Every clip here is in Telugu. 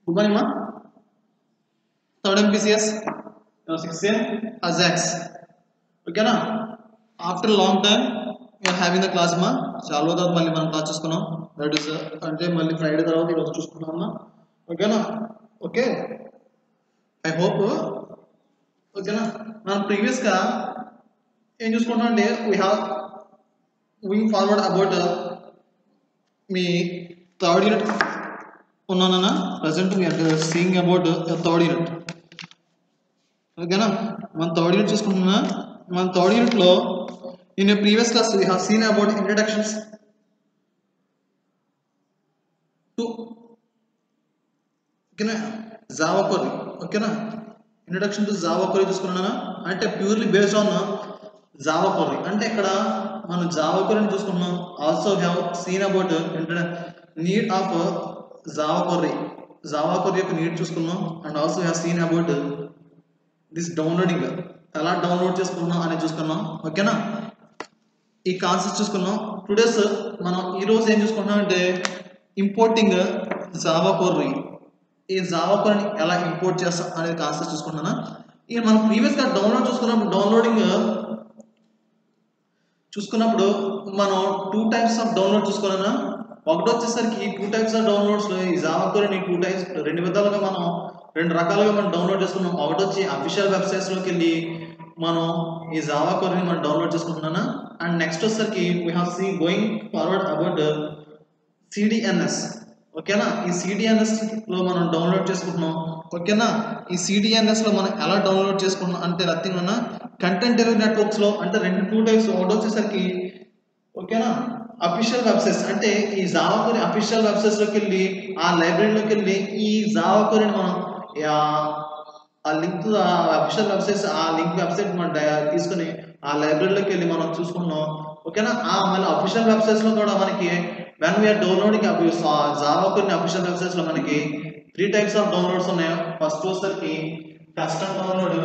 గుడ్ మార్నింగ్ మా థర్డ్ ఎంపీసీఎస్ సిక్స్ సేమ్ అజాక్స్ ఓకేనా after long time you are having the class మా చాలా రోజుల తర్వాత మళ్ళీ మనం క్లాస్ చూసుకున్నాం దట్ ఇస్ అంటే మళ్ళీ ఫ్రైడే తర్వాత ఈరోజు చూసుకున్నాం అమ్మా ఓకేనా ఓకే ఐ హోప్ ఓకేనా మనం ప్రీవియస్గా ఏం చూసుకుంటాం అంటే we have moving forward about మీ థర్డ్ యూనిట్ ఉన్నానన్నా ప్రజెంట్ మీ అంటే సీయింగ్ అబౌట్ థర్డ్ యూనిట్ ఓకేనా మన థర్డ్ యూనిట్ చూసుకుంటున్నా మన థర్డ్ యూనిట్లో in previous class we have seen about introductions to ఓకేనా జావా కొర్రీ ఓకేనా ఇంట్రడక్షన్ టు జావా కొర్రీ చూసుకున్నానా అంటే ప్యూర్లీ బేస్డ్ ఆన్ జావా కొర్రీ అంటే ఇక్కడ మనం జావా కొర్రీని చూసుకున్నాం ఆల్సో హ్యావ్ సీన్ అబౌట్ ఇంట్రడ need of Java core Java core యొక్క నీడ్ చూసుకున్నాం and also have seen about this downloading ఎలా డౌన్లోడ్ చేసుకున్నాం అనేది చూసుకున్నాం ఓకేనా ఈ కాన్సెప్ట్ చూసుకున్నాం టుడేస్ మనం ఈ రోజు ఏం చూసుకుంటున్నాం అంటే ఇంపోర్టింగ్ జావా కొర్రీ ఈ జావా కొర్రీని ఎలా ఇంపోర్ట్ చేస్తాం అనేది కాన్సెప్ట్ చూసుకుంటున్నా ఈ మనం ప్రీవియస్గా డౌన్లోడ్ చూసుకున్నప్పుడు డౌన్లోడింగ్ చూసుకున్నప్పుడు మనం టూ టైప్స్ ఆఫ్ డౌన్లోడ్ చూసుకున్నా ఒకటి వచ్చేసరికి టూ టైప్స్ ఆఫ్ డౌన్లోడ్స్లో ఈ జావా కొరీని టూ టైప్స్ రెండు విధాలుగా మనం రెండు రకాలుగా మనం డౌన్లోడ్ చేసుకున్నాం ఒకటి వచ్చి అఫీషియల్ వెబ్సైట్స్లోకి వెళ్ళి మనం ఈ జావా కొరీని మనం డౌన్లోడ్ చేసుకుంటున్నాను అండ్ నెక్స్ట్ వచ్చేసరికి we have see going forward about CDNs ఓకేనా ఈ సిడిఎన్ఎస్ లో మనం డౌన్లోడ్ చేసుకుంటున్నాం ఓకేనా ఈ సిడిఎన్ఎస్ లో మనం ఎలా డౌన్లోడ్ చేసుకుంటున్నాం అంటే నథింగ్ అన్న కంటెంట్ డెలివరీ నెట్వర్క్స్ లో అంటే రెండు టూ టైప్స్ ఒకటి వచ్చేసరికి ఓకేనా అఫీషియల్ వెబ్సైట్స్ అంటే ఈ జావా కొరి అఫీషియల్ వెబ్సైట్స్ లోకి వెళ్ళి ఆ లైబ్రరీలోకి వెళ్ళి ఈ జావా కొరిని మనం ఆ లింక్ ఆ అఫీషియల్ వెబ్సైట్స్ ఆ లింక్ వెబ్సైట్ మనం తీసుకుని ఆ లైబ్రరీలోకి వెళ్ళి మనం చూసుకున్నాం ఓకేనా ఆ మళ్ళీ అఫీషియల్ వెబ్సైట్స్ లో కూడా మనకి వెన్ వీఆర్ డౌన్లోడింగ్ జావా కొన్ని అఫీషియల్ వెబ్సైట్స్ లో మనకి త్రీ టైప్స్ ఆఫ్ డౌన్లోడ్స్ ఉన్నాయి ఫస్ట్ వచ్చేసరికి కస్టమ్ డౌన్లోడ్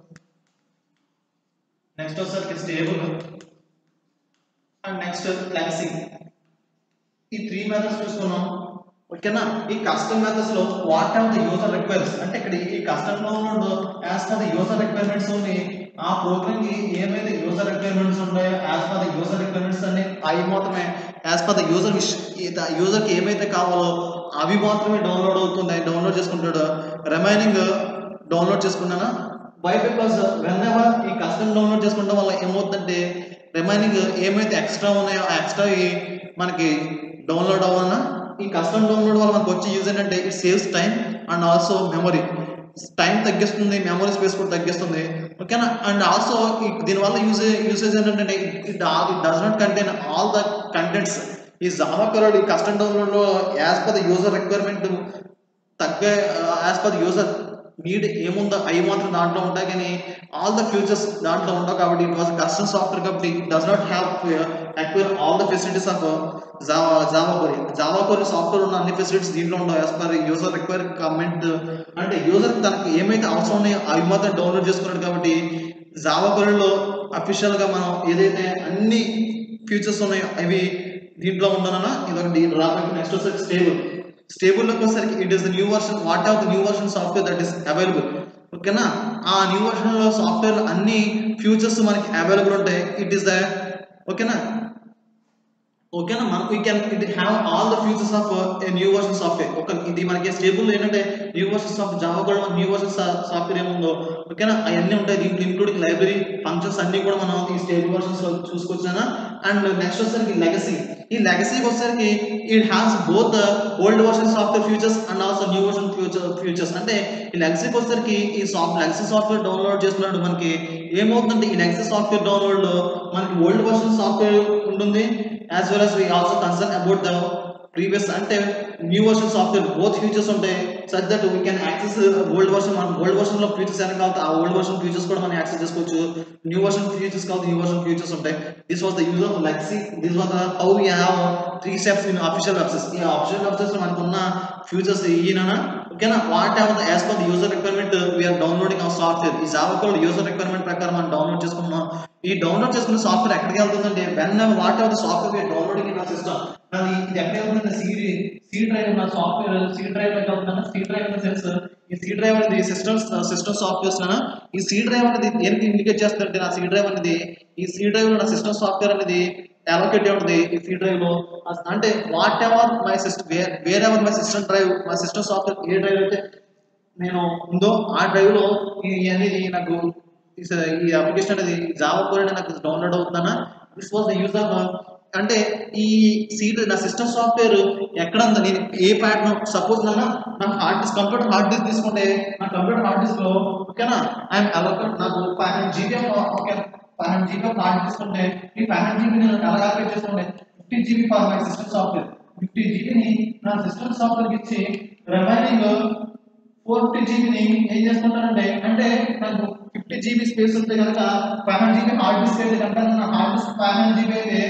నెక్స్ట్ వచ్చేసరికి స్టేబుల్ అండ్ నెక్స్ట్ క్లాసిక్ ఈ త్రీ మెథడ్స్ చూసుకున్నాం ఓకేనా ఈ కస్టమ్ మెథడ్స్ లో what are the user requires అంటే ఇక్కడ ఈ custom download as per the user requirements ఉంది ఆ ప్రోగ్రామ్ కి ఏమైతే యూజర్ రిక్వైర్మెంట్స్ ఉంటాయో as per the user requirements అన్ని అవి మాత్రమే as per the user user కి ఏమైతే కావాలో అవి మాత్రమే డౌన్లోడ్ అవుతుంది డౌన్లోడ్ చేసుకుంటాడు రిమైనింగ్ డౌన్లోడ్ చేసుకున్నానా బై బికాస్ వెన్ ఎవర్ ఈ కస్టమ్ డౌన్లోడ్ చేసుకుంటాం వల్ల ఏమవుతుందంటే రిమైనింగ్ ఏమైతే ఎక్స్ట్రా ఉన్నాయో ఆ ఎక్స్ట్రా మనకి డౌన్లోడ్ అవ్వాలన్నా ఈ కస్టమ్ డౌన్లోడ్ వల్ల మనకు వచ్చే యూజ్ ఏంటంటే it saves time and also memory time తగ్గిస్తుంది మెమరీ స్పేస్ కూడా తగ్గిస్తుంది ఓకేనా అండ్ ఆల్సో దీనివల్ల యూజ్ యూసేజ్ ఏంటంటే it it does not contain all the contents ఈ జావా కరోడ్ ఈ కస్టమ్ డౌన్లోడ్లో as per the user requirement తగ్గ as per the user need ఏముందో అవి మాత్రం దాంట్లో ఉంటాయి కానీ ఆల్ ద ఫ్యూచర్స్ దాంట్లో ఉండవు కాబట్టి ఇట్ వాజ్ కస్టమ్ సాఫ్ట్వేర్ కాబట్టి it does not have acquire all the facilities of Java Java core Java core software ఉన్న అన్ని ఫెసిలిటీస్ దీంట్లో ఉండవు as per user requirement అంటే యూజర్ తనకు ఏమైతే అవసరం ఉన్నాయో అవి మాత్రం డౌన్లోడ్ చేసుకున్నాడు కాబట్టి జావా కోరిలో అఫీషియల్గా మనం ఏదైతే అన్ని ఫీచర్స్ ఉన్నాయో అవి దీంట్లో ఉండనన్నా ఇదొకటి రాబట్టి నెక్స్ట్ వచ్చేసరికి స్టేబుల్ స్టేబుల్లోకి వచ్చేసరికి it is the new version what of the new version software that is available ఓకేనా ఆ న్యూ వర్షన్లో సాఫ్ట్వేర్ అన్ని ఫ్యూచర్స్ మనకి అవైలబుల్ ఉంటాయి ఇట్ ఈస్ ద ఓకేనా ఓకేనా మనకు we can it have all the futures of new version software ఒక ఇది మనకి స్టేబుల్ ఏంటంటే న్యూ వర్షన్స్ ఆఫ్ జావా కూడా న్యూ వర్షన్ సాఫ్ట్వేర్ ఏముందో ఓకేనా అవన్నీ ఉంటాయి దీంట్లో ఇంక్లూడింగ్ లైబ్రరీ ఫంక్షన్స్ అన్ని కూడా మనం ఈ స్టేబుల్ వర్షన్స్ లో చూసుకొచ్చానా అండ్ నెక్స్ట్ వచ్చేసరికి లెగసీ ఈ లెగసీకి వచ్చేసరికి it has both the old version software futures and also new version future futures అంటే ఈ లెగసీకి వచ్చేసరికి ఈ సాఫ్ట్ లెగసీ సాఫ్ట్వేర్ డౌన్లోడ్ చేసుకున్నాడు మనకి ఏమవుతుందంటే ఈ లెగసీ సాఫ్ట్వేర్ డౌన్లోడ్ లో మనకి ఓల్డ్ వర్షన్ సాఫ్ట్వేర్ ఉంటుంది as well as we also concern about the previous అంటే new version software both features ఉంటాయి such that we can access old version మనం ఓల్డ్ వర్షన్ లో ఫీచర్స్ ఏమైనా కావాలి ఆ ఓల్డ్ వర్షన్ ఫీచర్స్ కూడా మనం యాక్సెస్ చేసుకోవచ్చు న్యూ వర్షన్ ఫీచర్స్ కావాలి న్యూ వర్షన్ ఫీచర్స్ ఉంటాయి this was the use of legacy this was the how you have three steps in official websites ఈ అఫీషియల్ వెబ్సైట్స్ లో మనకు ఉన్న ఫ్యూచర్స్ ఈయన ఓకేనా whatever as per the user requirement we are downloading our software ఈ జావా కోడ్ యూజర్ రిక్వైర్మెంట్ ప్రకారం మనం డౌన్లోడ్ చేసుకున్నాం ఈ డౌన్లోడ్ చేసుకున్న సాఫ్ట్వేర్ ఎక్కడికి వెళ్తుందంటే when what ever the software we are downloading in our system అది ఇది ఎక్కడ వెళ్తుందంటే సీ సీ డ్రైవ్ ఉన్న సాఫ్ట్వేర్ సీ డ్రైవ్ లోకి వెళ్తుందంటే సీ డ్రైవ్ ఇన్ సెన్స్ ఈ సీ డ్రైవ్ అనేది సిస్టమ్స్ సిస్టమ్ సాఫ్ట్వేర్స్ నా ఈ సీ డ్రైవ్ అనేది దేనికి ఇండికేట్ చేస్తుంటే నా సీ డ్రైవ్ అనేది ఈ సీ డ్రైవ్ లో నా సిస్టమ్ సాఫ్ట్వేర్ అనేది అలోకేట్ ఉంటుంది ఈ సీ డ్రైవ్ లో అస్- అంటే whatever my system wherever my system drive my system software ఏ డ్రైవ్ అయితే నేను ఉందో ఆ డ్రైవ్ లో ఈ అనేది నాకు ఈ స- ఈ అప్లికేషన్ అనేది జావా కోడ్ అనేది నాకు డౌన్లోడ్ అవుతుందన్నా this was the use of అంటే ఈ సీట్ నా సిస్టమ్ సాఫ్ట్వేర్ ఎక్కడ ఉందో నేను ఏ ప్యాటర్న్ సపోజ్ నన్న నా hard disk computer hard disk తీసుకుంటే నా కంప్యూటర్ హార్డ్ డిస్క్ లో ఓకేనా ఐఎమ్ అలొకేట్ నాకు five hundred GB okay five hundred GB hard తీసుకుంటే ఈ ఫైవ్ హండ్రెడ్ జీబీ నేను ఎలా అలొకేట్ చేసుకుంటే fifty GB for my system software fifty జీబీని నా సిస్టమ్ సాఫ్ట్వేర్ ఇచ్చి రిమైనింగ్ ఫోర్ ఫిఫ్టీ జీబీని ఏం చేసుకుంటానంటే అంటే నాకు ఫిఫ్టీ జీబీ స్పేస్ ఉంటే కనుక five hundred GB hard disk అయితే కనుక నా hard disc five hundred GB అయితే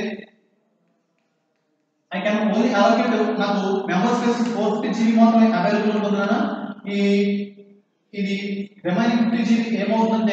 ఐ కెన్ ఓన్లీ అలొకేట్ నాకు memory space four fifty GB మాత్రమే అవైలబుల్ ఉంటుందన్న ఈ ఇది రిమైనింగ్ ఫిఫ్టీ జీబీ ఏమవుతుందంటే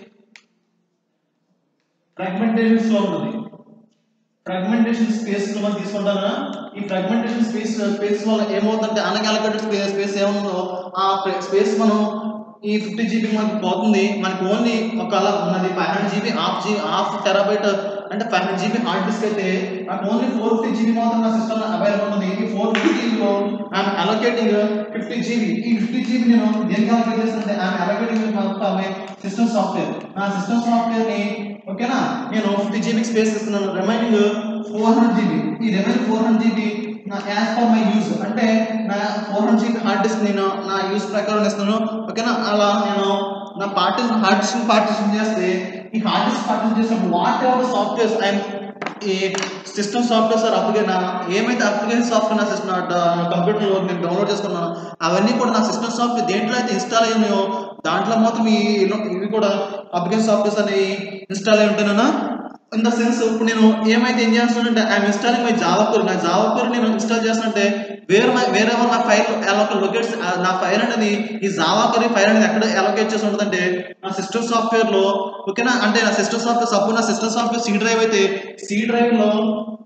ఫ్రాగ్మెంటేషన్స్ లో ఉంటుంది ఫ్రాగ్మెంటేషన్ స్పేస్ లో మనం తీసుకుంటారా ఈ ఫ్రాగ్మెంటేషన్ స్పేస్ స్పేస్ వల్ల ఏమవుతుందంటే అన్అలొకేటెడ్ స్పేస్ స్పేస్ ఏముందో ఆ స్పేస్ మనం ఈ ఫిఫ్టీ జీబీ మనకి పోతుంది మనకి ఓన్లీ ఒకవేళ ఉన్నది five hundred GB half G half terabyte అంటే five hundred GB hard disk అయితే నాకు ఓన్లీ ఫోర్ ఫిఫ్టీ జీబీ మాత్రం నా సిస్టమ్ అవైలబుల్ ఉంది ఈ ఫోర్ ఫిఫ్టీ జీబీలో ఐఎమ్ అలొకేటింగ్ ఫిఫ్టీ జీబీ ఈ ఫిఫ్టీ జీబీ నేను దేనికి అలొకేట్ చేస్తుంటే ఐఎమ్ అలొకేటింగ్ సిస్టమ్ సాఫ్ట్వేర్ నా సిస్టమ్ సాఫ్ట్వేర్ ని ఓకేనా నేను ఫిఫ్టీ జీబీ స్పేస్ ఇస్తున్నాను రిమైనింగ్ ఫోర్ హండ్రెడ్ జీబీ ఈ రిమైనింగ్ ఫోర్ హండ్రెడ్ జీబీ నా యాజ్ పర్ మై యూజ్ అంటే నా four hundred GB hard disk నేను నా యూజ్ ప్రకారం ఇస్తున్నాను ఓకేనా అలా నేను నా పార్టీషన్ హార్డ్ డిస్క్ పార్టీషన్ చేస్తే ఈ హార్డ్ డిస్క్ పార్టీషన్ చేసినప్పుడు వాట్ ఎవర్ సాఫ్ట్వేర్స్ ఐఎమ్ ఈ సిస్టమ్ సాఫ్ట్వేర్స్ ఆర్ అప్లికేషన్ ఏమైతే అప్లికేషన్ సాఫ్ట్వేర్ నా సిస్టమ్ కంప్యూటర్లో నేను డౌన్లోడ్ చేసుకున్నాను అవన్నీ కూడా నా సిస్టమ్ సాఫ్ట్వేర్ దేంట్లో అయితే ఇన్స్టాల్ అయ్యి ఉన్నాయో దాంట్లో మాత్రం ఈ ఇవి కూడా అప్లికేషన్ సాఫ్ట్వేర్స్ అనేవి ఇన్స్టాల్ అయి ఉంటానన్నా ఇన్ ద సెన్స్ ఇప్పుడు నేను ఏమైతే ఏం చేస్తున్నానంటే I'm installing my Java core నా జావా కోర్ నేను ఇన్స్టాల్ చేస్తానంటే వేరే మై వేరే నా ఫైల్ అలొక లొకేట్స్ నా ఫైల్ అనేది ఈ జావా కోర్ ఫైల్ అనేది ఎక్కడ అలొకేట్ చేసి ఉంటుందంటే నా సిస్టమ్ సాఫ్ట్వేర్ లో ఓకేనా అంటే నా సిస్టమ్ సాఫ్ట్వేర్ సపోజ్ నా సిస్టమ్ సాఫ్ట్వేర్ సి డ్రైవ్ అయితే సి డ్రైవ్ లో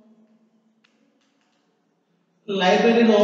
లైబ్రరీలో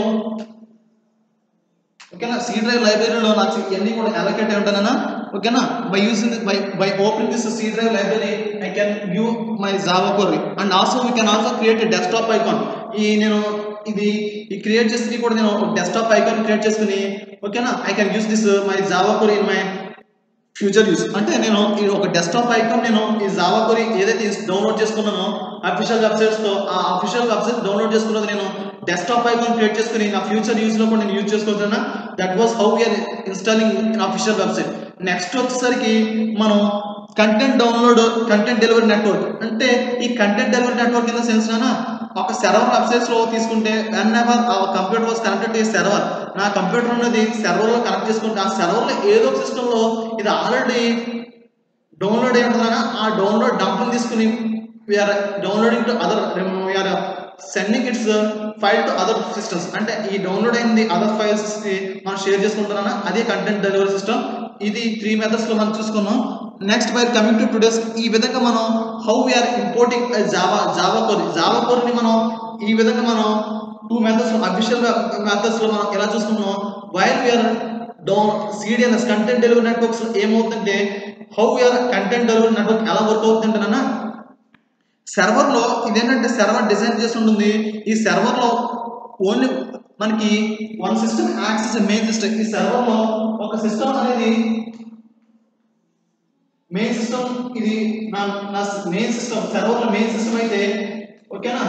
ఓకేనా సి డ్రైవ్ లైబ్రరీలో నాకు ఇవన్నీ కూడా అలొకేట్ అయి ఉంటానన్నా ఓకేనా by using by by opening this C drive library I can view my Java core and also we can also create desktop icon ఈ నేను ఇది ఈ క్రియేట్ చేసి కూడా నేను డెస్క్టాప్ ఐకాన్ క్రియేట్ చేసుకుని ఓకేనా I can use this my Java core in my future use అంటే నేను ఈ ఒక డెస్క్టాప్ ఐకాన్ నేను ఈ జావా కొరి ఏదైతే డౌన్లోడ్ చేసుకున్నానో అఫీషియల్ వెబ్సైట్స్ తో ఆ అఫీషియల్ వెబ్సైట్ డౌన్లోడ్ చేసుకున్నది నేను డెస్క్టాప్ ఐకాన్ క్రియేట్ చేసుకుని నా ఫ్యూచర్ యూస్ లో కూడా నేను యూజ్ చేసుకోవచ్చు that was how we are installing in official website next వచ్చేసరికి మనం content download content delivery network అంటే ఈ కంటెంట్ డెలివరీ నెట్వర్క్ కింద సెన్స్ నానా ఒక సర్వర్ వెబ్సైట్స్ లో తీసుకుంటే వెన్ ఎవర్ ఆ computer was connected to server నా కంప్యూటర్ అనేది సర్వర్ లో కనెక్ట్ చేసుకుంటే ఆ సర్వర్ లో ఏదో ఒక సిస్టమ్ లో ఇది ఆల్రెడీ డౌన్లోడ్ అయి ఉంటుందన్నా ఆ డౌన్లోడ్ డంపింగ్ తీసుకుని we are downloading to other we are sending its file to other systems అంటే ఈ డౌన్లోడ్ అయింది అదర్ ఫైల్స్ కి మనం షేర్ చేసుకుంటున్నా అదే కంటెంట్ డెలివరీ సిస్టమ్ ఇది త్రీ మెథడ్స్ లో మనం చూసుకున్నాం next by coming to today's ఈ విధంగా మనం how we are importing Java Java core Java కోర్ని మనం ఈ విధంగా మనం టూ మెథడ్స్ అఫీషియల్ మెథడ్స్ లో మనం ఎలా చూసుకున్నాం while we are down CDNs content delivery networks ఏమవుతుందంటే how we are content delivery network ఎలా వర్క్ అవుతుందంటే సర్వర్ లో ఇదేంటంటే సర్వర్ డిజైన్ చేసి ఉంటుంది ఈ సర్వర్ లో ఓన్లీ మనకి one system access main system ఈ సర్వర్ లో ఒక సిస్టమ్ అనేది మెయిన్ సిస్టమ్ ఇది నా నా మెయిన్ సిస్టమ్ సర్వర్ లో మెయిన్ సిస్టమ్ అయితే ఓకేనా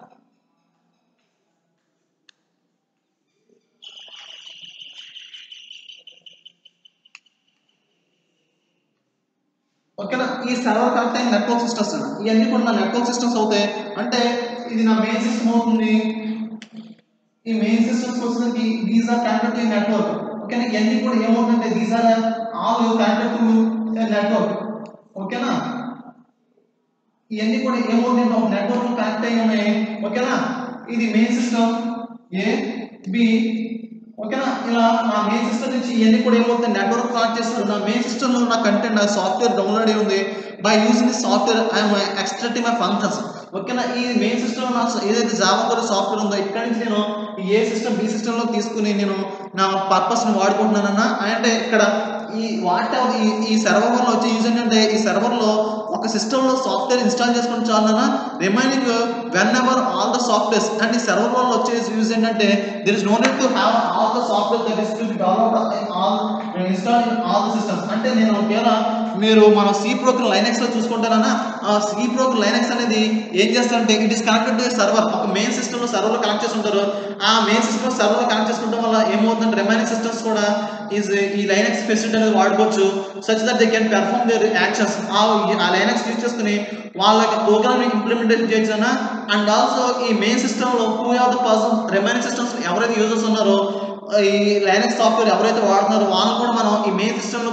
ఓకేనా ఈ సర్వర్ కనెక్ట్ అయిన నెట్వర్క్ సిస్టమ్స్ ఇవన్నీ కూడా నా నెట్వర్క్ సిస్టమ్స్ అవుతాయి అంటే ఇది నా మెయిన్ సిస్టమ్ అవుతుంది ఈ మెయిన్ సిస్టమ్స్ వచ్చేసరికి these are connected to network ఓకేనా ఇవన్నీ కూడా ఏమవుతుందంటే these are all connected to network ఓకేనా ఇవన్నీ కూడా ఏమవుతుందంటే ఒక నెట్వర్క్ కనెక్ట్ అయ్యి ఉన్నాయి ఓకేనా ఇది మెయిన్ సిస్టమ్ ఏ బి ఓకేనా ఇలా నా మెయిన్ సిస్టమ్ నుంచి ఇవన్నీ కూడా ఏమవుతుంది నెట్వర్క్ కనెక్ట్ చేస్తారు నా మెయిన్ సిస్టంలో నా కంటెంట్ నా సాఫ్ట్వేర్ డౌన్లోడ్ అయి ఉంది by using the software I'm extracting my functions ఓకేనా ఈ మెయిన్ సిస్టమ్ నా ఏదైతే జావా కూడా సాఫ్ట్వేర్ ఉందో ఇక్కడ నుంచి నేను ఈ ఏ సిస్టమ్ బి సిస్టంలో తీసుకుని నేను నా పర్పస్ని వాడుకుంటున్నానన్నా అంటే ఇక్కడ ఈ వాట్ ఈ ఈ సర్వర్లో వచ్చే యూజ్ ఏంటంటే ఈ సర్వర్లో ఒక సిస్టంలో సాఫ్ట్వేర్ ఇన్స్టాల్ చేసుకుని చాలన్నా remaining whenever all the softwares and ఈ సర్వర్ వల్ల వచ్చే యూజ్ ఏంటంటే there is no need to have all the software that is to be developed in all install in all the systems అంటే నేను ఒకవేళ మీరు మన సి ప్రోగ్రామ్ లైనెక్స్ లో చూసుకుంటారన్నా ఆ సి ప్రోగ్రామ్ లైనెక్స్ అనేది ఏం చేస్తారంటే it is connected to server ఒక మెయిన్ సిస్టమ్ లో సర్వర్ లో కనెక్ట్ చేసి ఉంటారు ఆ మెయిన్ సిస్టమ్ సర్వర్ లో కనెక్ట్ చేసుకుంటాం వల్ల ఏమవుతుందంటే రిమైనింగ్ సిస్టమ్స్ కూడా ఈజ్ ఈ లైనెక్స్ ఫెసిలిటీ అనేది వాడుకోవచ్చు such that they can perform their actions ఆ ఆ లైనెక్స్ యూజ్ చేసుకుని వాళ్ళ యొక్క ప్రోగ్రామ్ ఇంప్లిమెంటేషన్ చేయొచ్చు అండ్ ఆల్సో ఈ మెయిన్ సిస్టమ్ లో who are the person remaining systems ఎవరైతే యూజర్స్ ఉన్నారో ఈ లైనక్స్ సాఫ్ట్వేర్ ఎవరైతే వాడుతున్నారో వాళ్ళని కూడా మనం ఈ మెయిన్ సిస్టమ్ లో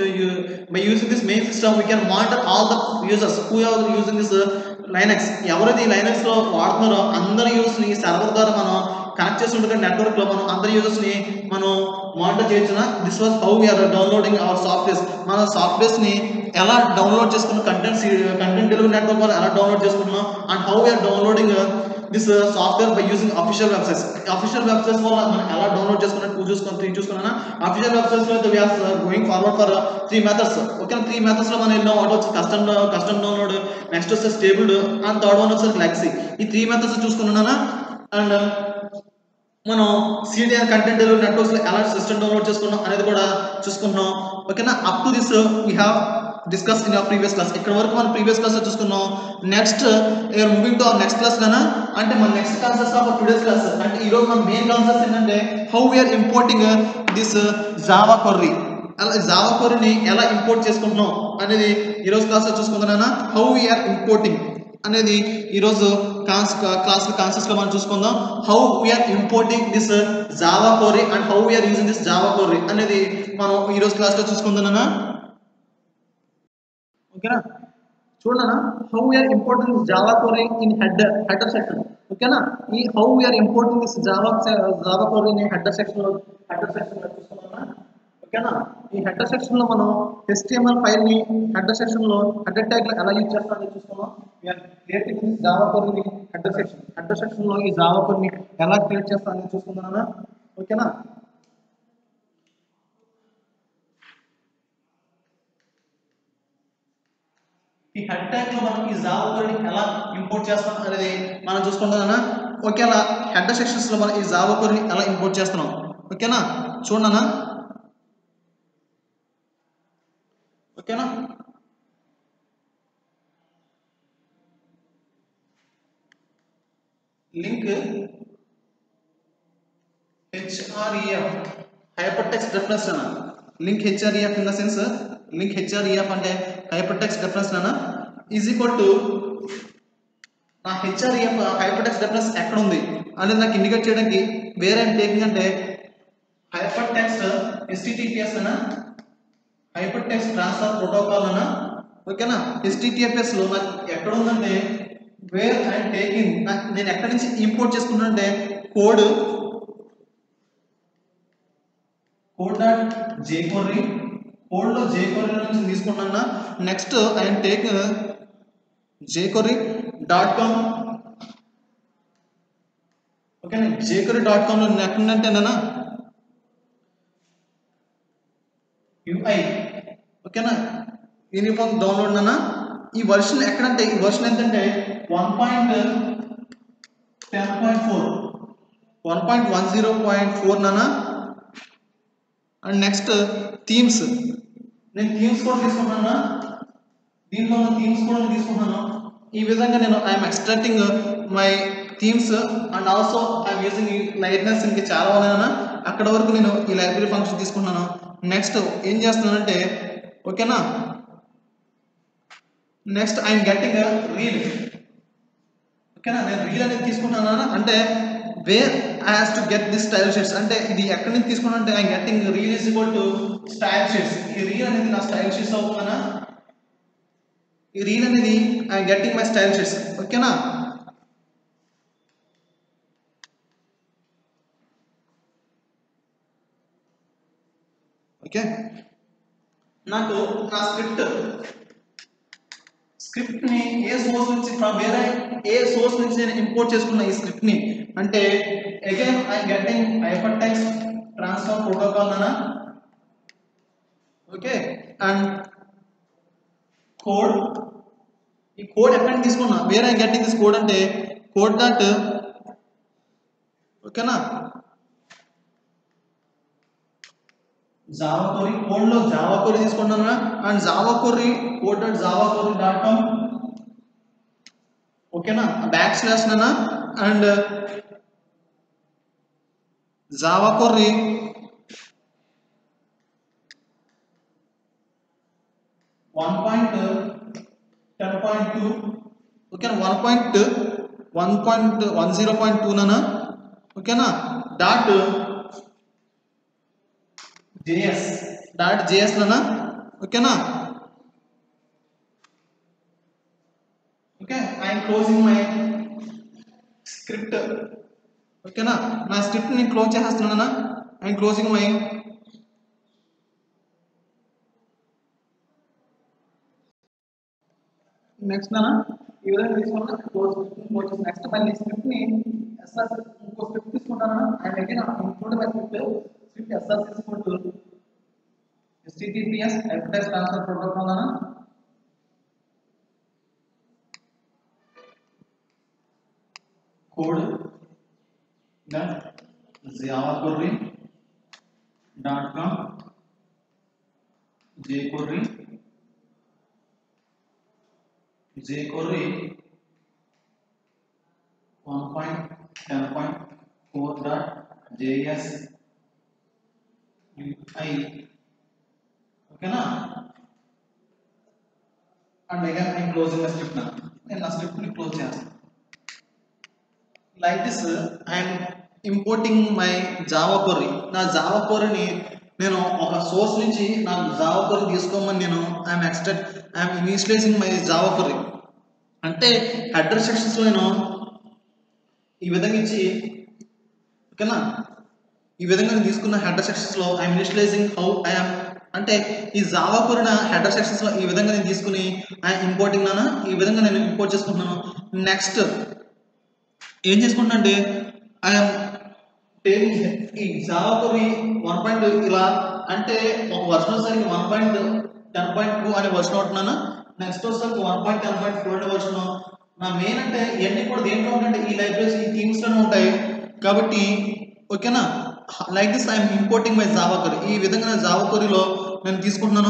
by using this main system we can monitor all the users who are using this Linux ఎవరైతే ఈ లైనక్స్ లో వాడుతున్నారో అందరి యూజర్స్ ని ఈ సర్వర్ ద్వారా మనం కనెక్ట్ చేసి ఉంటే నెట్వర్క్ లో మనం అందరి యూజర్స్ ని మనం మానిటర్ చేయొచ్చున this was how we are downloading our softwares మన సాఫ్ట్వేర్స్ ని ఎలా డౌన్లోడ్ చేసుకున్న కంటెంట్ కంటెంట్ డెలివరీ నెట్వర్క్ ద్వారా ఎలా డౌన్లోడ్ చేసుకుంటున్నాం and how we are downloading this software by using official websites official websites వల్ల మనం ఎలా డౌన్లోడ్ చేసుకున్నట్టు టూ చూసుకొని త్రీ చూసుకున్నా అఫీషియల్ వెబ్సైట్స్ లో we are going forward for three methods okay three methods లో మనం వెళ్ళాం ఒకటి వచ్చి కస్టమ్ కస్టమ్ డౌన్లోడ్ నెక్స్ట్ వచ్చి స్టేబుల్డ్ అండ్ థర్డ్ వన్ వచ్చి లెక్సీ ఈ త్రీ మెథడ్స్ చూసుకున్నానా అండ్ మనం సిడిఆర్ కంటెంట్ డెలివరీ నెట్వర్క్స్ లో ఎలా సిస్టమ్ డౌన్లోడ్ చేసుకున్నాం అనేది కూడా చూసుకున్నాం ఓకేనా up to this we have discuss in our previous class ఇక్కడ వరకు మనం ప్రీవియస్ క్లాస్ చూసుకున్నాం next you are moving to our next class గానా అంటే మన next concept of today's class అంటే ఈ రోజు మన మెయిన్ కాన్సెప్ట్ ఏంటంటే how we are importing this Java query అలా జావా కొర్రీని ఎలా ఇంపోర్ట్ చేసుకుంటున్నాం అనేది ఈ రోజు క్లాస్ లో చూసుకుంటున్నానా హౌ వీఆర్ ఇంపోర్టింగ్ అనేది ఈరోజు కాన్స్ క్లాస్ కాన్సెప్ట్స్ లో మనం చూసుకుందాం how we are importing this Java query and how we are using this Java query అనేది మనం ఈ రోజు క్లాస్ లో చూసుకుందానా ఓకేనా చూడనా how we are importing this Java query in head header section ఓకేనా ఈ how we are importing this Java Java query in header section లో హెడర్ సెక్షన్ లో చూసుకుందామా ఓకేనా ఈ హెడర్ సెక్షన్ లో మనం HTML ఫైల్ ని హెడర్ సెక్షన్ లో హెడర్ ట్యాగ్ ఎలా యూజ్ చేస్తామని చూసుకున్నాం క్రియేటింగ్ జావా కోడ్ ని హెడర్ సెక్షన్ హెడర్ సెక్షన్ లో ఈ జావా కోడ్ ని ఎలా క్రియేట్ చేస్తామని చూసుకుందామా ఓకేనా ఈ హెడ్ ట్యాగ్ లో మనం ఈ జావా కోడ్ ని ఎలా ఇంపోర్ట్ చేస్తాం అనేది మనం చూసుకుంటామన్నా ఓకేలా హెడర్ సెక్షన్స్ లో మనం ఈ జావా కోడ్ ని ఎలా ఇంపోర్ట్ చేస్తున్నాం ఓకేనా చూడనా ఓకేనా link HREF hyper text reference అన్న link HREF in the sense link HREF అంటే హైపర్ టెక్స్ట్ రెఫరెన్స్ అన్న ఈజ్ ఈక్వల్ టు నా హెచ్ఆర్ఈఎఫ్ హైపర్ టెక్స్ట్ రెఫరెన్స్ ఎక్కడ ఉంది అనేది నాకు ఇండికేట్ చేయడానికి వేరే టేకింగ్ అంటే హైపర్ టెక్స్ట్ ఎస్టిటిపిఎస్ అన్న హైపర్ టెక్స్ట్ ట్రాన్స్ఫర్ ప్రోటోకాల్ అన్న ఓకేనా ఎస్టిటిఎఫ్ఎస్ లో నాకు ఎక్కడ ఉందంటే వేర్ అండ్ టేకింగ్ నేను ఎక్కడి నుంచి ఇంపోర్ట్ చేసుకుంటానంటే code code dot jQuery code లో జేకోర్రీ నుంచి తీసుకున్నా next I'm take jQuery dot com ఓకేనా జేకోర్రీ డాట్ కామ్ లో ఎక్కడంటే నానా యూఐ ఓకేనా యూనిఫామ్ డౌన్లోడ్ అన్న ఈ వర్షన్ ఎక్కడంటే ఈ వర్షన్ ఎంతంటే one point ten point four one point one zero point four నానా అండ్ నెక్స్ట్ థీమ్స్ నేను థీమ్స్ కూడా తీసుకుంటున్నా దీంట్లో థీమ్స్ కూడా తీసుకుంటున్నాను ఈ విధంగా నేను I'm extracting my themes and also I'm using lightness ఇంకా చాలా ఉన్నాయన్నా అక్కడ వరకు నేను ఈ లైబ్రరీ ఫంక్షన్ తీసుకుంటున్నాను నెక్స్ట్ ఏం చేస్తున్నానంటే ఓకేనా నెక్స్ట్ ఐఎమ్ గెట్టింగ్ రీల్ ఓకేనా నేను రీల్ అనేది తీసుకుంటున్నాను అంటే where I has to get this style sheets అంటే ఇది ఎక్కడి నుంచి తీసుకున్నా అంటే I'm getting rel is equal to style sheets ఈ రీల్ అనేది నా స్టైల్ షీట్స్ అవుతుందనా ఈ రీల్ అనేది I'm getting my style sheets ఓకేనా ఓకే నాకు నా స్క్రిప్ట్ స్క్రిప్ట్ ని ఏ సోర్స్ నుంచి ఫ్రమ్ వేరే ఏ సోర్స్ నుంచి నేను ఇంపోర్ట్ చేసుకున్న ఈ స్క్రిప్ట్ ని అంటే again I getting hypertext transfer protocol అనా ఓకే అండ్ కోడ్ ఈ కోడ్ ఎక్కడి నుంచి తీసుకున్నా వేరే గెట్టింగ్ దిస్ కోడ్ అంటే కోడ్ డాట్ ఓకేనా జావా కొరి కోడ్ లో జావా కొరి తీసుకుంటాను and Java query code dot Java query dot com ఓకేనా బ్యాక్ స్లాష్ నా and Java query one point ten point two ఓకేనా one point one point one zero point two నానా ఓకేనా డాట్ జేఎస్ డాట్ జేఎస్ నానా ఓకేనా okay I'm closing my script ఓకేనా నా స్క్రిప్ట్ నేను క్లోజ్ చేసేస్తున్నానా ఐఎమ్ క్లోజింగ్ మై నెక్స్ట్ నా ఈ విధంగా తీసుకున్నా క్లోజ్ క్లోజ్ చేసి నెక్స్ట్ మళ్ళీ స్క్రిప్ట్ ని ఎస్ఆర్ ఇంకో స్క్రిప్ట్ తీసుకుంటాను and again include my script script SR తీసుకుంటూ https అడ్వర్టైజ్ ట్రాన్స్ఫర్ ప్రోటోకాల్ అన్నా code dot javaquery dot com jquery jquery 1.10.4 dot js ui ఓకేనా and again I closing the script నా నేను నా స్క్రిప్ట్ ని క్లోజ్ చేస్తాను like this I'm importing my Java query నా జావా కొర్రీని నేను ఒక సోర్స్ నుంచి నాకు జావా కొర్రీ తీసుకోమని నేను I'm extended I'm initializing my Java కొర్రీ అంటే హెడర్ సెక్షన్స్ నేను ఈ విధంగా ఇచ్చి ఓకేనా ఈ విధంగా నేను తీసుకున్న హెడర్ సెక్షన్స్ లో ఐఎమ్ ఇనిషియలైజింగ్ హౌ ఐఎమ్ అంటే ఈ జావా కొరిన హెడర్ సెక్షన్స్ లో ఈ విధంగా నేను తీసుకుని ఐఎమ్ ఇంపోర్టింగ్ నానా ఈ విధంగా నేను ఇంపోర్ట్ చేసుకుంటున్నాను నెక్స్ట్ ఏం చేసుకుంటున్నా అంటే ఐఎమ్ ఈ జావా కొరి వన్ పాయింట్ ఇలా అంటే ఒక వర్షన్ వచ్చేసరికి one point ten point two అనే వర్షన్ అవుతున్నాను నెక్స్ట్ వచ్చేసరికి one point ten point four అనే వర్షన్ నా మెయిన్ అంటే ఇవన్నీ కూడా దేంట్లో ఉంటాయంటే ఈ లైబ్రరీస్ ఈ థీమ్స్ లోనే ఉంటాయి కాబట్టి ఓకేనా like this I'm importing my Java query ఈ విధంగా నేను జావా కొరిలో నేను తీసుకుంటున్నాను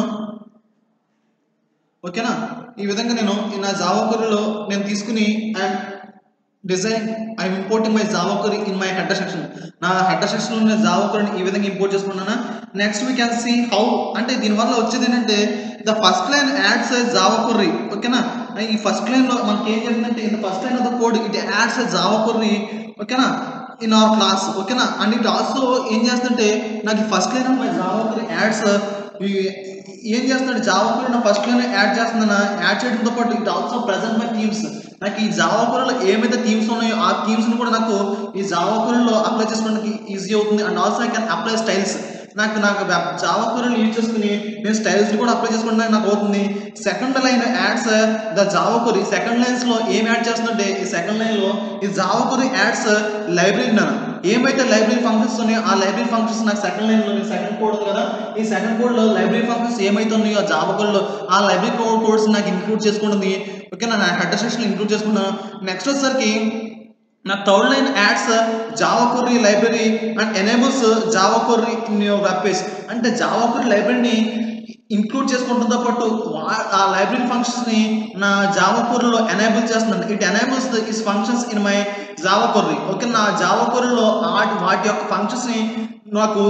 ఓకేనా ఈ విధంగా నేను ఈ నా జావా కొరిలో నేను తీసుకుని I'm design I'm importing my Java query in my header section నా హెడర్ సెక్షన్ లో నేను జావా కొరిని ఈ విధంగా ఇంపోర్ట్ చేసుకున్నాను next we can see how అంటే దీనివల్ల వచ్చేది ఏంటంటే the first line adds Java కొర్రీ ఓకేనా ఈ ఫస్ట్ లైన్ లో మనకి ఏం జరిగిందంటే in the first line of the code it adds Java కొర్రీ ఓకేనా ఇన్ అవర్ క్లాస్ ఓకేనా అండ్ ఇట్ ఆల్సో ఏం చేస్తుంటే నాకు ఈ first line of my Java query adds ఏం చేస్తున్నాడు జావా కొర్రీ నా ఫస్ట్ లైన్ యాడ్ చేస్తుందన్న యాడ్ చేయడంతో పాటు it also present my themes నాకు ఈ జావా కొర్రీలో ఏమైతే థీమ్స్ ఉన్నాయో ఆ థీమ్స్ ని కూడా నాకు ఈ జావా కొర్రీలో అప్లై చేసుకోవడానికి ఈజీ అవుతుంది and also I can apply styles నాకు నాకు జావా క్వరీని యూజ్ చేసుకుని నేను స్టైల్స్ కూడా అప్లై చేసుకోవడానికి నాకు అవుతుంది second line adds the Java query second lines లో ఏం యాడ్ చేస్తుందంటే ఈ సెకండ్ లైన్ లో ఈ జావా క్వరీ యాడ్స్ లైబ్రరీ ఏమైతే లైబ్రరీ ఫంక్షన్స్ ఉన్నాయో ఆ లైబ్రరీ ఫంక్షన్స్ నాకు సెకండ్ లైన్ లో సెకండ్ కోడ్ ఉంది కదా ఈ సెకండ్ కోడ్ లో లైబ్రరీ ఫంక్షన్స్ ఏమైతే ఉన్నాయో ఆ జావా కోడ్ లో ఆ లైబ్రరీ కోడ్ కోడ్స్ నాకు ఇంక్లూడ్ చేసుకుంటుంది ఓకే నా హెడ్ సెక్షన్ ఇంక్లూడ్ చేసుకున్నాను నెక్స్ట్ వచ్చేసరికి నా third line adds Java query library and enables Java query in your web page అంటే జావా కొర్రీ లైబ్రరీని ఇంక్లూడ్ చేసుకుంటుందో పాటు ఆ లైబ్రరీ ఫంక్షన్స్ ని నా జావా కొర్రీలో ఎనేబుల్ చేస్తున్నాను it enables is functions in my Java query okay నా జావా కొర్రీలో వాటి వాటి యొక్క ఫంక్షన్స్ ని నాకు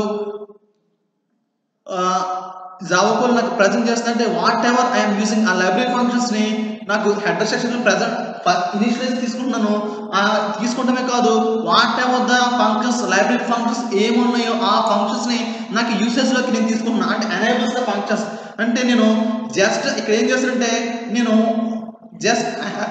జావా కోడ్ నాకు ప్రజెంట్ చేస్తుందంటే వాట్ ఎవర్ ఐఎమ్ యూజింగ్ ఆ లైబ్రరీ ఫంక్షన్స్ ని నాకు హెడర్ సెక్షన్ ప్రజెంట్ ఇనిషియలైజ్ తీసుకుంటున్నాను ఆ తీసుకుంటమే కాదు what ever the functions library functions ఏమున్నాయో ఆ ఫంక్షన్స్ ని నాకు యూసేజ్ లోకి నేను తీసుకుంటున్నాను అంటే ఎనేబుల్స్ ద ఫంక్షన్స్ అంటే నేను జస్ట్ ఇక్కడ ఏం చేస్తానంటే నేను జస్ట్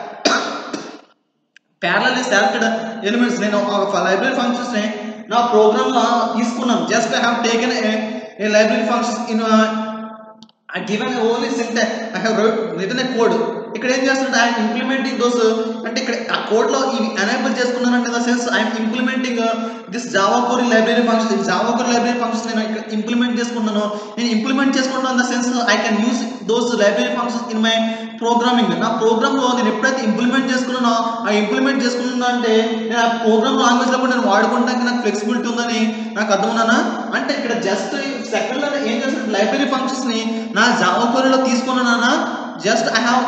ప్యారలీ సెలెక్టెడ్ ఎలిమెంట్స్ నేను ఒక లైబ్రరీ ఫంక్షన్స్ ని నా ప్రోగ్రామ్ లో తీసుకున్నాను just I have taken a a library functions in a I given only syntax I have wrote, written a code ఇక్కడ ఏం చేస్తుంటే ఐఎమ్ ఇంప్లిమెంటింగ్ దోస్ అంటే ఇక్కడ ఆ కోడ్ లో ఇవి ఎనేబుల్ చేసుకున్నానంటే the sense I'm implementing this Java query library function Java query library functions నేను ఇక్కడ ఇంప్లిమెంట్ చేసుకున్నాను నేను ఇంప్లిమెంట్ చేసుకుంటాను the sense I can use those library functions in my programming నా ప్రోగ్రామ్ లో నేను ఎప్పుడైతే ఇంప్లిమెంట్ చేసుకున్నానో ఆ ఇంప్లిమెంట్ చేసుకున్నా అంటే నేను ఆ ప్రోగ్రామ్ లాంగ్వేజ్ లో కూడా నేను వాడుకోవడానికి నాకు ఫ్లెక్సిబిలిటీ ఉందని నాకు అర్థమవునా అంటే ఇక్కడ జస్ట్ సెకండ్ లో ఏం చేస్తాను లైబ్రరీ ఫంక్షన్స్ ని నా జావా కోరిలో తీసుకున్నానా just I have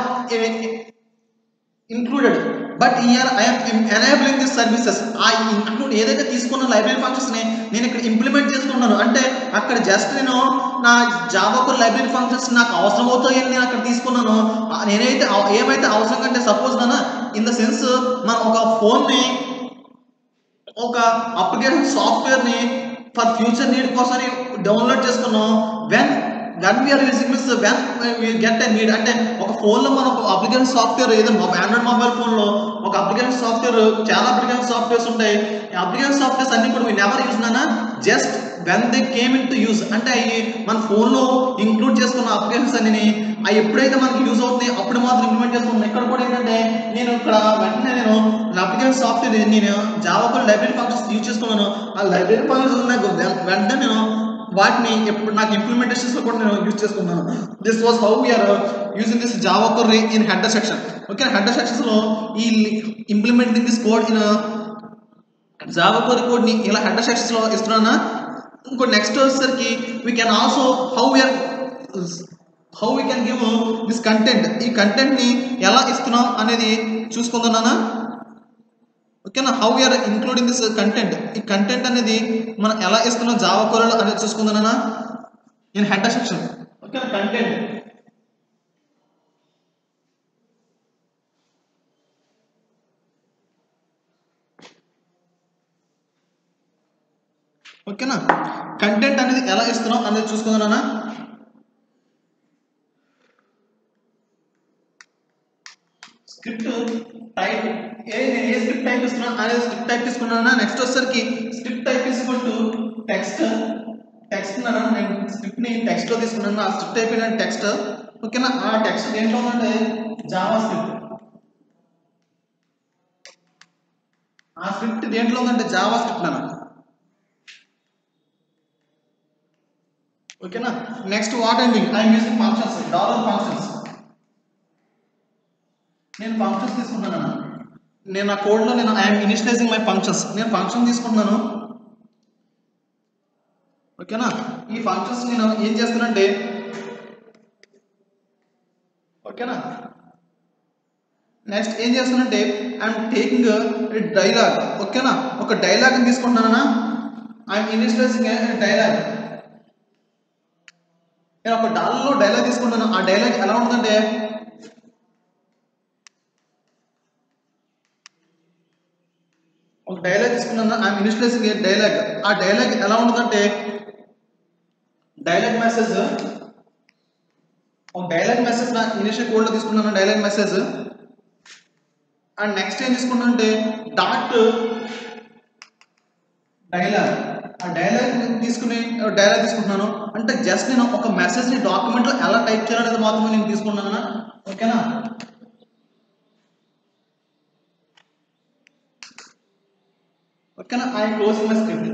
included but here I'm enabling this services ఆ ఇంక్లూడ్ ఏదైతే తీసుకున్న లైబ్రరీ ఫంక్షన్స్ ని నేను ఇక్కడ ఇంప్లిమెంట్ చేసుకున్నాను అంటే అక్కడ జస్ట్ నేను నా జావాకు లైబ్రరీ ఫంక్షన్స్ నాకు అవసరం అవుతాయని నేను అక్కడ తీసుకున్నాను ఆ నేనైతే అవ- ఏమైతే అవసరం కంటే సపోజ్ నాన్న ఇన్ ద సెన్స్ మనం ఒక ఫోన్ ని ఒక అప్లికేషన్ సాఫ్ట్వేర్ ని ఫర్ ఫ్యూచర్ నీడ్ కోసం డౌన్లోడ్ చేసుకున్నాం when when we are using miss when we get a need అంటే ఒక phone లో మనం ఒక అప్లికేషన్ సాఫ్ట్వేర్ ఏదో ఆండ్రాయిడ్ మొబైల్ ఫోన్లో ఒక అప్లికేషన్ సాఫ్ట్వేర్ చాలా అప్లికేషన్ సాఫ్ట్వేర్స్ ఉంటాయి ఈ అప్లికేషన్ సాఫ్ట్వేర్స్ అన్ని కూడా వీ నెవర్ యూజ్ నానా just when they came in to use అంటే అవి మన ఫోన్లో ఇంక్లూడ్ చేసుకున్న అప్లికేషన్స్ అన్ని అవి ఎప్పుడైతే మనకి యూజ్ అవుతుంది అప్పుడు మాత్రం ఇంప్లిమెంట్ చేసుకుంటాం ఇక్కడ కూడా ఏంటంటే నేను ఇక్కడ వెంటనే నేను నా అప్లికేషన్ సాఫ్ట్వేర్ నేను జావా లైబ్రరీ ఫంక్షన్స్ యూజ్ చేసుకున్నాను ఆ లైబ్రరీ ఫంక్షన్స్ నాకు వెం- వెంటనే నేను వాటిని ఎప్పుడు నాకు ఇంప్లిమెంటేషన్స్ లో కూడా నేను యూజ్ చేసుకున్నాను this was how we are using this Java query in header section okay header sections లో ఈ implementing this code in Java query code ని ఇలా హెడర్ సెక్షన్స్ లో ఇస్తున్నానా ఇంకో నెక్స్ట్ వచ్చేసరికి we can also how we are how we can give this content ఈ కంటెంట్ ని ఎలా ఇస్తున్నాం అనేది చూసుకుంటున్నానా ఓకేనా how we are including this content ఈ కంటెంట్ అనేది మనం ఎలా ఇస్తున్నాం జావా కోరలో అనేది చూసుకుందానా ఇన్ హెడర్ సెక్షన్ ఓకేనా కంటెంట్ ఓకేనా కంటెంట్ అనేది ఎలా ఇస్తున్నాం అనేది చూసుకుందానా స్క్రిప్ట్ టైప్ ఏ నేను ఏ స్క్రిప్ట్ టైప్ ఇస్తున్నాను అనేది స్క్రిప్ట్ టైప్ తీసుకున్నాను నెక్స్ట్ వచ్చేసరికి script type is to text text అన్నాను నేను స్క్రిప్ట్ ని టెక్స్ట్ లో తీసుకున్నాను ఆ స్క్రిప్ట్ టైప్ ఏంటంటే టెక్స్ట్ ఓకేనా ఆ టెక్స్ట్ దేంట్లో ఉందంటే జావా స్క్రిప్ట్ ఆ స్క్రిప్ట్ దేంట్లో ఉందంటే జావా స్క్రిప్ట్ నాన్న ఓకేనా next what I mean I'm using functions dollar functions నేను ఫంక్షన్స్ తీసుకుంటున్నాను నేను ఆ కోడ్లో నేను ఐఎమ్ ఇనిషియలైజింగ్ మై ఫంక్షన్స్ నేను ఫంక్షన్ తీసుకుంటున్నాను ఓకేనా ఈ ఫంక్షన్స్ నేను ఏం చేస్తానంటే ఓకేనా నెక్స్ట్ ఏం చేస్తానంటే ఐఎమ్ టేకింగ్ డైలాగ్ ఓకేనా ఒక డైలాగ్ తీసుకుంటున్నానా ఐఎమ్ ఇనిషియలైజింగ్ డైలాగ్ నేను ఒక డాల్లో డైలాగ్ తీసుకుంటాను ఆ డైలాగ్ ఎలా ఉంటుందంటే ఒక డైలాగ్ తీసుకున్నాను ఐఎమ్ ఇనిషియలైజింగ్ ఏ డైలాగ్ ఆ డైలాగ్ ఎలా ఉంటుందంటే డైలాగ్ మెసేజ్ ఒక డైలాగ్ మెసేజ్ నా ఇనిషియల్ కోడ్లో తీసుకున్నాను డైలాగ్ మెసేజ్ అండ్ నెక్స్ట్ ఏం తీసుకున్నాను అంటే డాట్ డైలాగ్ ఆ డైలాగ్ తీసుకుని డైలాగ్ తీసుకుంటున్నాను అంటే జస్ట్ నేను ఒక మెసేజ్ ని డాక్యుమెంట్ లో ఎలా టైప్ చేయాలనేది మాత్రమే నేను తీసుకున్నాను ఓకేనా ఓకేనా ఐ క్లోజింగ్ మై స్క్రిప్ట్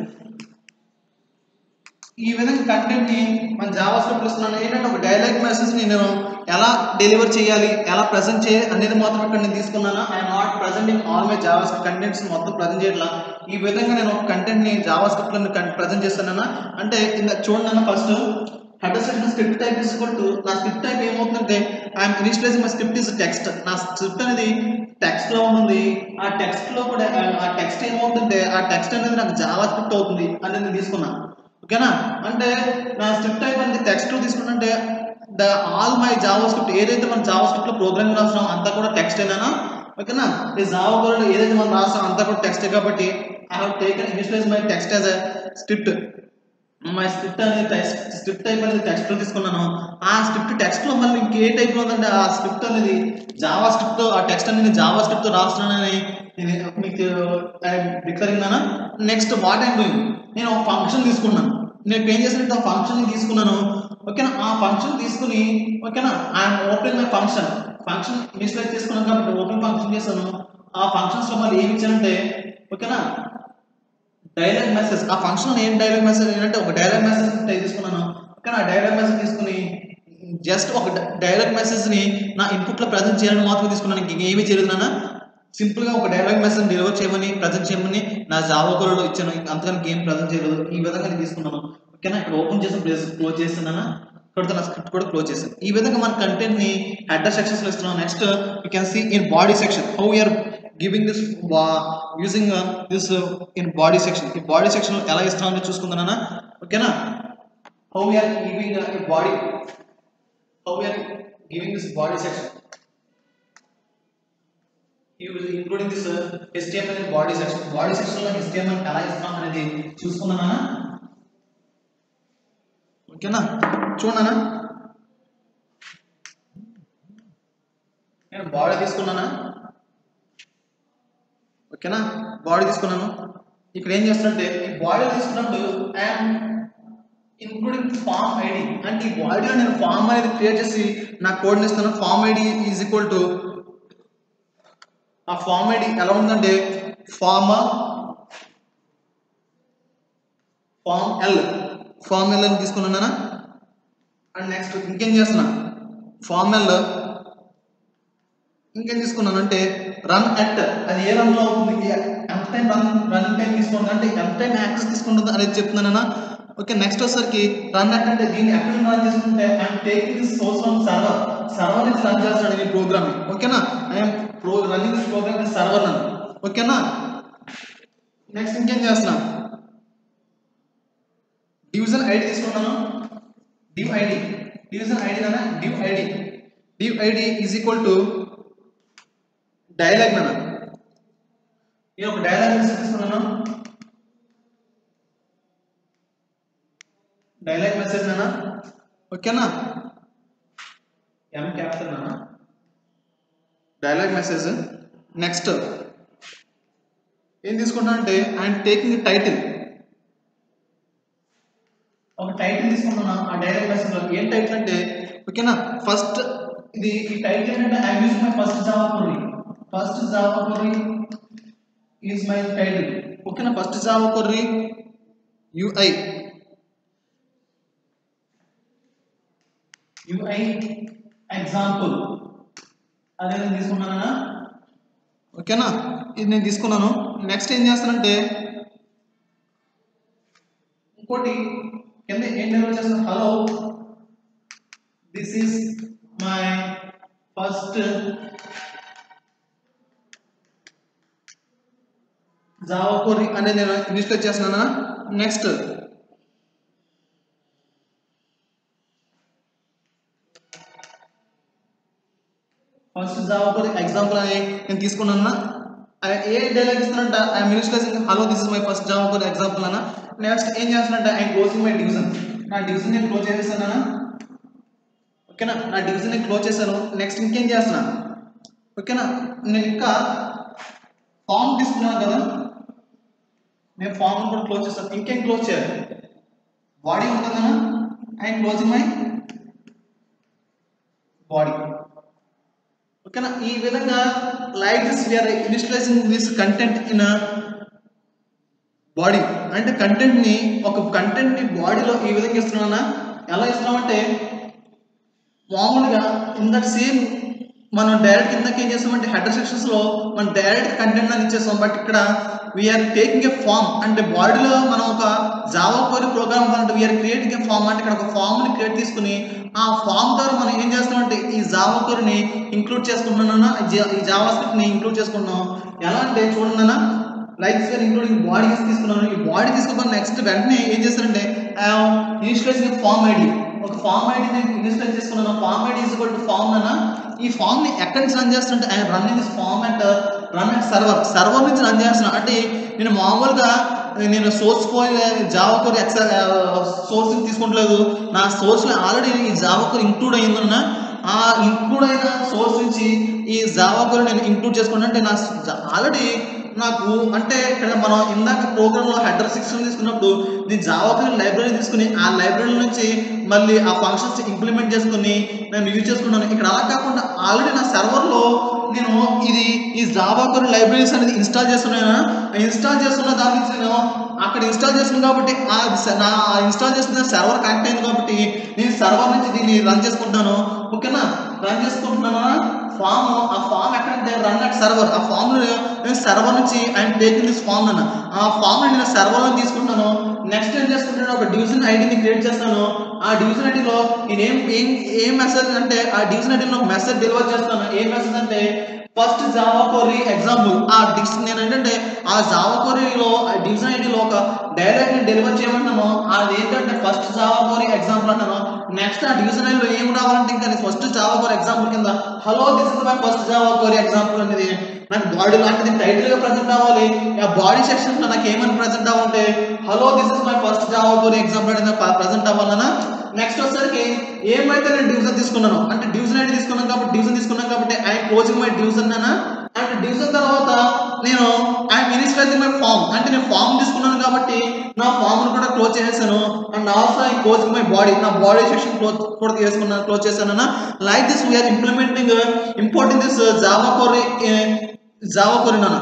ఈ విధంగా కంటెంట్ ని మన జావా స్క్రిప్ట్ ఇస్తున్నాను ఏంటంటే ఒక డైలాగ్ మెసేజ్ ని నేను ఎలా డెలివర్ చేయాలి ఎలా ప్రజెంట్ చేయాలి అనేది మాత్రం ఇక్కడ నేను తీసుకున్నాను I not presenting all my JavaScript contents మొత్తం ప్రజెంట్ చేయట్లా ఈ విధంగా నేను ఒక కంటెంట్ ని జావా స్క్రిప్ట్ లో ప్రజెంట్ చేస్తున్నాను అంటే ఇంద చూడండి first header section script type is to నా స్క్రిప్ట్ టైప్ ఏమవుతుందంటే I'm initializing my script is text నా స్క్రిప్ట్ అనేది టెక్స్ట్ లో ఉంటుంది ఆ టెక్స్ట్ లో కూడా ఆ టెక్స్ట్ ఏమవుతుందంటే ఆ టెక్స్ట్ అనేది నాకు జావా స్క్రిప్ట్ అవుతుంది అనేది నేను తీసుకున్నా ఓకేనా అంటే నా స్క్రిప్ట్ టైప్ అనేది టెక్స్ట్ తీసుకుంటే the all my JavaScript ఏదైతే మన జావా స్క్రిప్ట్ లో ప్రోగ్రామింగ్ రాస్తున్నాం అంతా కూడా టెక్స్ట్ ఏనా ఓకేనా ఈ జావా కోడ్ ఏదైతే మనం రాస్తాం అంతా కూడా టెక్స్ట్ కాబట్టి I have taken initialize my text as a script my script అనేది టెక్స్ట్ స్క్రిప్ట్ టైప్ అనేది టెక్స్ట్ లో తీసుకున్నాను ఆ స్క్రిప్ట్ టెక్స్ట్ లో మళ్ళీ ఇంకే టైప్ లో ఉందంటే ఆ స్క్రిప్ట్ అనేది జావా స్క్రిప్ట్ ఆ టెక్స్ట్ అనేది జావా స్క్రిప్ట్ తో రాస్తున్నానని ఇది మీకు డిక్లరింగ్ నానా నెక్స్ట్ వాట్ ఐమ్ డూయింగ్ నేను ఒక ఫంక్షన్ తీసుకున్నాను నేను ఏం చేసినట్టు ఆ ఫంక్షన్ తీసుకున్నాను ఓకేనా ఆ ఫంక్షన్ తీసుకుని ఓకేనా I'm open my function function initialize చేసుకున్నాను కాబట్టి ఓపెన్ ఫంక్షన్ చేశాను ఆ ఫంక్షన్స్ లో మళ్ళీ ఏమి ఇచ్చానంటే ఓకేనా డైలాగ్ మెసేజ్ ఆ ఫంక్షన్ ఏం డైలాగ్ మెసేజ్ ఏంటంటే ఒక డైలాగ్ మెసేజ్ టైప్ తీసుకున్నాను కానీ ఆ డైలాగ్ మెసేజ్ తీసుకుని జస్ట్ ఒక డైలాగ్ మెసేజ్ ని నా ఇన్పుట్ లో ప్రజెంట్ చేయాలని మాత్రమే తీసుకున్నాను ఇంక ఏమీ చేయలేదు నాన్న సింపుల్ గా ఒక డైలాగ్ మెసేజ్ డెలివర్ చేయమని ప్రజెంట్ చేయమని నా జావా కోడ్లో ఇచ్చాను అంతకని గేమ్ ప్రజెంట్ చేయలేదు ఈ విధంగా నేను తీసుకున్నాను ఓకేనా ఇక్కడ ఓపెన్ చేసిన ప్లేస్ క్లోజ్ చేస్తున్నానా ఇక్కడ నా స్క్రిప్ట్ కూడా క్లోజ్ చేశాను ఈ విధంగా మన కంటెంట్ ని హెడర్ సెక్షన్స్ లో ఇస్తున్నాం next you can see in body section how you're giving this using this in body section ఈ బాడీ సెక్షన్ లో ఎలా ఇస్తామని చూసుకుందానా ఓకేనా how you're giving body how you're giving this body section including this HTML and body section body section లో HTML ఎలా ఇస్తాం అనేది చూసుకుందానా ఓకేనా చూడనా నేను బాడీ తీసుకున్నానా ఓకేనా బాడీ తీసుకున్నాను ఇక్కడ ఏం చేస్తున్నట్టే ఈ బాడీ తీసుకున్నప్పుడు ఐఎమ్ ఇంక్లూడింగ్ ఫామ్ ఐడి అంటే ఈ బాడీలో నేను ఫామ్ అనేది క్రియేట్ చేసి నా కోడ్ని ఇస్తాను form ID is equal to ఆ ఫామ్ ఐడి ఎలా ఉందంటే form form L form L అని తీసుకున్నానా అండ్ నెక్స్ట్ ఇంకేం చేస్తున్నా ఫామ్ ఎల్ ఇంకేం తీసుకున్నాను అంటే రన్ అట్ అది ఏ రన్ లో అవుతుంది ఎంత టైం రన్ రన్ టైం తీసుకుంటుంది అంటే ఎంత టైం యాక్సెస్ తీసుకుంటుంది అనేది చెప్తున్నానా ఓకే నెక్స్ట్ వచ్చేసరికి రన్ అట్ అంటే దీన్ని ఎక్కడ నుంచి రన్ చేసుకుంటే I'm taking this source from server server నుంచి రన్ చేస్తాడు ఈ ప్రోగ్రామ్ ఓకేనా I'm pro running this program this server నన్ను ఓకేనా నెక్స్ట్ ఇంకేం చేస్తున్నా డివిజన్ ఐడి తీసుకున్నాను div id డివిజన్ ఐడి నానా div id div id is equal to dialogue నానా నేను ఒక డైలాగ్ మెసేజ్ తీసుకున్నాను డైలాగ్ మెసేజ్ నానా ఓకేనా ఎం క్యాపిటల్ నానా డైలాగ్ మెసేజ్ నెక్స్ట్ ఏం తీసుకుంటా అంటే ఐఎమ్ టేకింగ్ టైటిల్ ఒక టైటిల్ తీసుకుంటున్నా ఆ డైలాగ్ మెసేజ్ లో ఏం టైటిల్ అంటే ఓకేనా ఫస్ట్ ఇది ఈ టైటిల్ ఏంటంటే I use my first Java query first Java query is my title ఓకేనా first Java query UI UI example అదే నేను తీసుకున్నానా ఓకేనా ఇది నేను తీసుకున్నాను నెక్స్ట్ ఏం చేస్తానంటే ఇంకోటి కింద ఏం డెలివర్ చేస్తాను hello this is my first Java query అనేది నేను ఇన్స్టాల్ చేస్తున్నానా next first Java query example అని నేను తీసుకున్నాను ఏ డైలాగ్ ఇస్తానంట I ministering hello this is my first job for example అన్న నెక్స్ట్ ఏం చేస్తానంట ఐ క్లోజింగ్ మై డివిజన్ నా డివిజన్ నేను క్లోజ్ చేసేసానా ఓకేనా నా డివిజన్ నేను క్లోజ్ చేశాను నెక్స్ట్ ఇంకేం చేస్తున్నా ఓకేనా నేను ఇంకా ఫామ్ తీసుకున్నాను కదా నేను ఫామ్ కూడా క్లోజ్ చేస్తాను ఇంకేం క్లోజ్ చేయాలి బాడీ ఉంటుంది కదా ఐ క్లోజింగ్ మై బాడీ ఓకేనా ఈ విధంగా like this we're initializing this content in body అంటే కంటెంట్ ని ఒక కంటెంట్ ని బాడీలో ఈ విధంగా ఇస్తున్నానా ఎలా ఇస్తున్నామంటే మామూలుగా ఇన్ దట్ సేమ్ మనం డైరెక్ట్ కిందకి ఏం చేస్తామంటే హెడర్ సెక్షన్స్ లో మనం డైరెక్ట్ కంటెంట్ అని ఇచ్చేస్తాం బట్ ఇక్కడ వీఆర్ టేకింగ్ ఏ ఫామ్ అంటే బాడీలో మనం ఒక జావా కోరి ప్రోగ్రామ్ అంటే వీఆర్ క్రియేటింగ్ ఏ ఫామ్ అంటే ఇక్కడ ఒక ఫామ్ ని క్రియేట్ తీసుకుని ఆ ఫామ్ ద్వారా మనం ఏం చేస్తామంటే ఈ జావా కోరిని ఇంక్లూడ్ చేసుకుంటున్నాను ఈ జావా స్క్రిప్ట్ ని ఇంక్లూడ్ చేసుకుంటున్నాం ఎలా అంటే చూడండి లైక్స్ వేర్ ఇంక్లూడింగ్ బాడీస్ తీసుకున్నాను ఈ బాడీ తీసుకున్న నెక్స్ట్ వెంటనే ఏం చేస్తారంటే ఇనిషియలైజ్ ఫామ్ ఐడి ఒక ఫామ్ ఐడి నేను ఇనిషియలైజ్ చేసుకున్నాను form ID is equal to form అన్న ఈ ఫామ్ ని ఎక్కడి నుంచి రన్ చేస్తుంటే I run this form at run at server server నుంచి రన్ చేస్తున్నా అంటే నేను మామూలుగా నేను source file Java core excel source తీసుకుంటలేదు నా సోర్స్ ఆల్రెడీ ఈ జావా కోర్ ఇంక్లూడ్ అయిందన్న ఆ ఇంక్లూడ్ అయిన సోర్స్ నుంచి ఈ జావా కోర్ నేను ఇంక్లూడ్ చేసుకున్నా అంటే నా ఆల్రెడీ నాకు అంటే ఇక్కడ మనం ఇందాక ప్రోగ్రామ్ లో హెడర్ సెక్షన్ తీసుకున్నప్పుడు నేను జావా కోర్ లైబ్రరీ తీసుకుని ఆ లైబ్రరీ నుంచి మళ్ళీ ఆ ఫంక్షన్స్ ఇంప్లిమెంట్ చేసుకుని నేను యూజ్ చేసుకున్నాను ఇక్కడ అలా కాకుండా ఆల్రెడీ నా సర్వర్ లో నేను ఇది ఈ జావా కోర్ లైబ్రరీస్ అనేది ఇన్స్టాల్ చేస్తున్నాను ఇన్స్టాల్ చేస్తున్న దాని నుంచి నేను అక్కడ ఇన్స్టాల్ చేస్తున్నాను కాబట్టి ఆ స- నా ఇన్స్టాల్ చేస్తున్న సర్వర్ కనెక్ట్ అయింది కాబట్టి నేను సర్వర్ నుంచి దీన్ని రన్ చేసుకుంటున్నాను ఓకేనా రన్ చేసుకుంటున్నాను ఫామ్ ఆ ఫామ్ ఎక్కడంటే రన్ అట్ సర్వర్ ఆ ఫామ్ నేను సర్వర్ నుంచి ఐఎమ్ టేకింగ్ దిస్ ఫామ్ అన్న ఆ ఫామ్ నేను సర్వర్ లో తీసుకుంటున్నాను నెక్స్ట్ ఏం చేసుకుంటాను ఒక డివిజన్ ఐడిని క్రియేట్ చేస్తాను ఆ డివిజన్ ఐడిలో నేను ఏం ఏం ఏం మెసేజ్ అంటే ఆ డివిజన్ ఐడిలో ఒక మెసేజ్ డెలివర్ చేస్తాను ఏం మెసేజ్ అంటే ఫస్ట్ జావా కోరీ ఎగ్జాంపుల్ ఆ డిక్స్ నేను ఏంటంటే ఆ జావా కోరీలో ఆ డివిజన్ ఐడిలో ఒక డైలాగ్ ని డెలివర్ చేయమంటాను అది ఏంటంటే ఫస్ట్ జావా కోరీ ఎగ్జాంపుల్ అంటాను నెక్స్ట్ ఆ డివిజన్ ఐడిలో ఏం రావాలంటే ఇంకా ఫస్ట్ జావా కోరీ ఎగ్జాంపుల్ కింద hello this is my first Java query example అనేది నాకు బాడీ లాంటిది టైటిల్ గా ప్రజెంట్ అవ్వాలి ఆ బాడీ సెక్షన్ లో నాకు ఏమని ప్రజెంట్ అవ్వాలంటే hello this is my first Java query example అనేది ప్రజెంట్ అవ్వాలన్నా నెక్స్ట్ వచ్చేసరికి ఏమైతే నేను డివిజన్ తీసుకున్నాను అంటే డివిజన్ ఐడి తీసుకున్నాను కాబట్టి డివిజన్ తీసుకున్నాను కాబట్టి ఐ క్లోజింగ్ మై డివిజన్ అన్న అండ్ డివిజన్ తర్వాత నేను ఐ ఇనిషియలైజింగ్ మై ఫామ్ అంటే నేను ఫామ్ తీసుకున్నాను కాబట్టి నా ఫామ్ కూడా క్లోజ్ చేసేసాను and also I closing my body నా బాడీ సెక్షన్ క్లోజ్ కూడా చేసుకున్నాను క్లోజ్ చేశాను like this we're implementing importing this Java query Java query నాన్న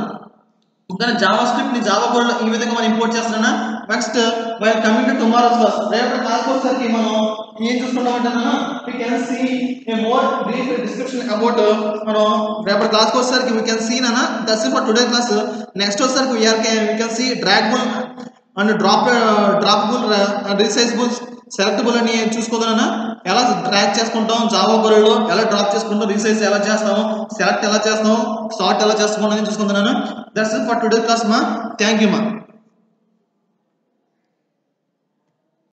కానీ జావా స్క్రిప్ట్ ని జావా కోడ్ ఈ విధంగా మనం ఇంపోర్ట్ చేస్తున్నా next while coming to tomorrow's class రేపటి క్లాస్ వచ్చేసరికి మనం ఏం చూసుకుంటామంటే we can see a more brief description about మనం రేపటి క్లాస్ వచ్చేసరికి వి కెన్ సీ నానా that's for today class next వచ్చేసరికి we're can we can see draggable and drop droppable resizable selectable అని చూసుకోదన్నా ఎలా ట్రాక్ చేసుకుంటాం జావా కోడ్లో ఎలా డ్రాప్ చేసుకుంటాం రీసైజ్ ఎలా చేస్తాం సెలెక్ట్ ఎలా చేస్తాం సార్ట్ ఎలా చేస్తాం అనేది చూసుకుంటున్నాను దట్స్ ఫర్ టుడే క్లాస్ మా థ్యాంక్ యూ మా